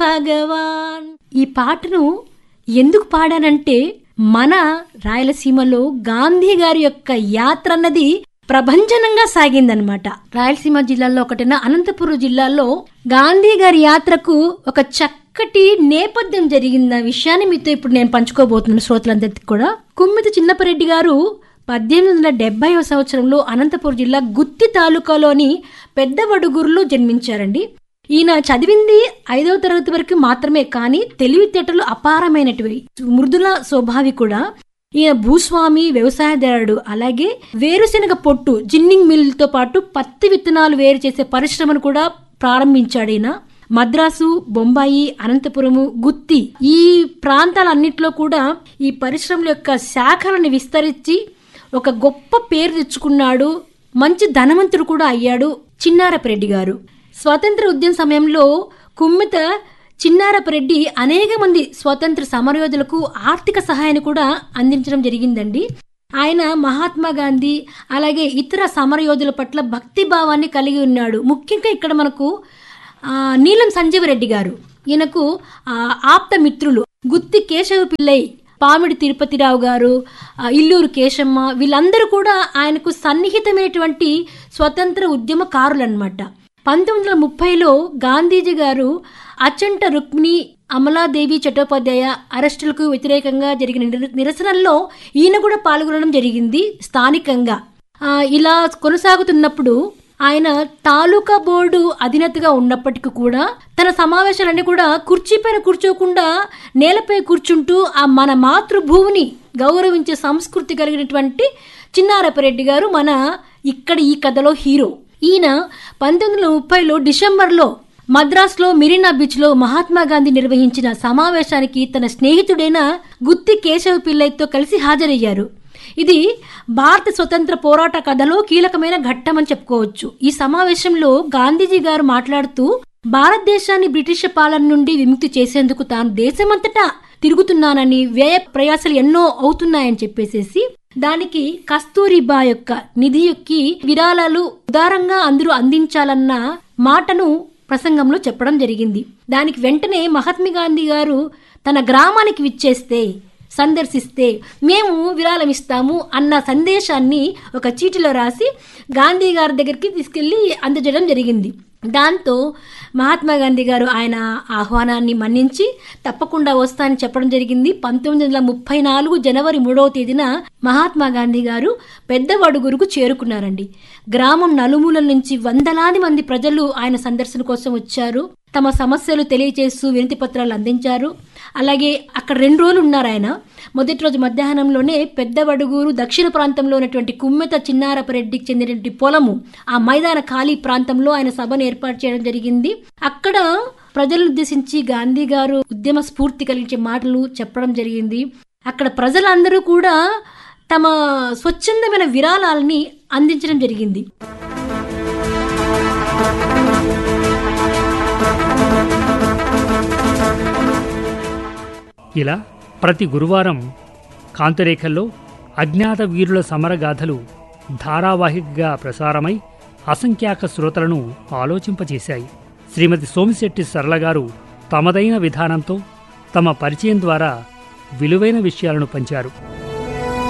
భగవాన్ ఈ పాటను ఎందుకు పాడానంటే మన రాయలసీమలో గాంధీ గారి యొక్క యాత్ర అన్నది ప్రభంజనంగా సాగిందనమాట రాయలసీమ జిల్లాలో ఒకటైన అనంతపురం జిల్లాలో గాంధీ గారి యాత్రకు ఒక చక్కటి నేపథ్యం జరిగింది ఆ విషయాన్ని మీతో ఇప్పుడు నేను పంచుకోబోతున్నాను శ్రోతలందరికీ కూడా కుమ్మితి చిన్నపరెడ్డి గారు పద్దెనిమిది వందల డెబ్బైవ సంవత్సరంలో అనంతపురం జిల్లా గుత్తి తాలూకాలోని పెద్ద వడుగురులో జన్మించారండి ఈయన చదివింది ఐదవ తరగతి వరకు మాత్రమే కానీ తెలివితేటలు అపారమైనటివి మృదుల స్వభావి కూడా ఈయన భూస్వామి వ్యవసాయదారుడు అలాగే వేరుశెనగ పొట్టు జిన్నింగ్ మిల్లుతో పాటు పత్తి విత్తనాలు వేరు చేసే పరిశ్రమను కూడా ప్రారంభించాడు ఈయన మద్రాసు బొంబాయి అనంతపురము గుత్తి ఈ ప్రాంతాలన్నింటిలో కూడా ఈ పరిశ్రమల యొక్క శాఖలను విస్తరించి ఒక గొప్ప పేరు తెచ్చుకున్నాడు మంచి ధనవంతుడు కూడా అయ్యాడు చిన్నారపరెడ్డి గారు స్వాతంత్ర ఉద్యమ సమయంలో కుమ్మిత చిన్నారపరెడ్డి అనేక మంది స్వాతంత్ర సమరయోధులకు ఆర్థిక సహాయాన్ని కూడా అందించడం జరిగిందండి ఆయన మహాత్మా గాంధీ అలాగే ఇతర సమరయోధుల పట్ల భక్తి భావాన్ని కలిగి ఉన్నాడు ముఖ్యంగా ఇక్కడ మనకు ఆ, నీలం సంజీవరెడ్డి గారు ఈయనకు ఆ, ఆప్త మిత్రులు గుత్తి కేశవ పిల్లై పామిడి తిరుపతిరావు గారు ఆ, ఇల్లూరు కేశమ్మ వీళ్ళందరూ కూడా ఆయనకు సన్నిహితమైనటువంటి స్వతంత్ర ఉద్యమకారులు అనమాట పంతొమ్మిది వందల ముప్పైలో గాంధీజీ గారు అచంట రుక్మిణి అమలాదేవి చట్టోపాధ్యాయ అరెస్టులకు వ్యతిరేకంగా జరిగిన నిర- నిరసనల్లో ఈయన కూడా పాల్గొనడం జరిగింది స్థానికంగా ఆ, ఇలా కొనసాగుతున్నప్పుడు ఆయన తాలూకా బోర్డు అధినేతగా ఉన్నప్పటికీ కూడా తన సమావేశాలన్నీ కూడా కుర్చీపైన కూర్చోకుండా నేలపై కూర్చుంటూ ఆ మన మాతృభూమిని గౌరవించే సంస్కృతి కలిగినటువంటి చిన్నారపరెడ్డి గారు మన ఇక్కడ ఈ కథలో హీరో ఈయన పంతొమ్మిది వందల ముప్పైలో డిసెంబర్లో మద్రాసులో మెరీనా బీచ్ లో మహాత్మా గాంధీ నిర్వహించిన సమావేశానికి తన స్నేహితుడైన గుత్తి కేశవ పిల్లయ్యతో కలిసి హాజరయ్యారు ఇది భారత స్వతంత్ర పోరాట కథలో కీలకమైన ఘట్టమని చెప్పుకోవచ్చు ఈ సమావేశంలో గాంధీజీ గారు మాట్లాడుతూ భారతదేశాన్ని బ్రిటిష్ పాలన నుండి విముక్తి చేసేందుకు తాను దేశమంతటా తిరుగుతున్నానని వ్యయ ప్రయాసాలు ఎన్నో అవుతున్నాయని చెప్పేసేసి దానికి కస్తూరిబా యొక్క నిధి యొక్కి విరాళాలు ఉదారంగా అందరూ అందించాలన్న మాటను ప్రసంగంలో చెప్పడం జరిగింది దానికి వెంటనే మహాత్మా గాంధీ గారు తన గ్రామానికి విచ్చేస్తే సందర్శిస్తే మేము విరాళం ఇస్తాము అన్న సందేశాన్ని ఒక చీటిలో రాసి గాంధీ గారి దగ్గరికి తీసుకెళ్లి అందజేయడం జరిగింది దాంతో మహాత్మా గాంధీ గారు ఆయన ఆహ్వానాన్ని మన్నించి తప్పకుండా వస్తానని చెప్పడం జరిగింది పంతొమ్మిది వందల ముప్పై నాలుగు జనవరి మూడవ తేదీన మహాత్మా గాంధీ గారు పెద్దవడుగురుకు చేరుకున్నారండి గ్రామం నలుమూలల నుంచి వందలాది మంది ప్రజలు ఆయన సందర్శన కోసం వచ్చారు తమ సమస్యలు తెలియజేస్తూ వినతి పత్రాలు అందించారు అలాగే అక్కడ రెండు రోజులు ఉన్నారు ఆయన మొదటి రోజు మధ్యాహ్నంలోనే పెద్దవడుగూరు దక్షిణ ప్రాంతంలో ఉన్నటువంటి కుమ్మెత చిన్నారపరెడ్డికి చెందినటువంటి పొలము ఆ మైదాన ఖాళీ ప్రాంతంలో ఆయన సభను ఏర్పాటు చేయడం జరిగింది అక్కడ ప్రజలను ఉద్దేశించి గాంధీ గారు ఉద్యమ స్ఫూర్తి కలిగించే మాటలు చెప్పడం జరిగింది అక్కడ ప్రజలందరూ కూడా తమ స్వచ్ఛందమైన విరాళాలని అందించడం జరిగింది ఇలా ప్రతి గురువారం కాంతిరేఖల్లో అజ్ఞాత వీరుల సమరగాథలు ధారావాహికగా ప్రసారమై అసంఖ్యాక శ్రోతలను ఆలోచింపచేశాయి శ్రీమతి సోమిశెట్టి సరళ గారు తమదైన విధానంతో తమ పరిచయం ద్వారా విలువైన విషయాలను పంచారు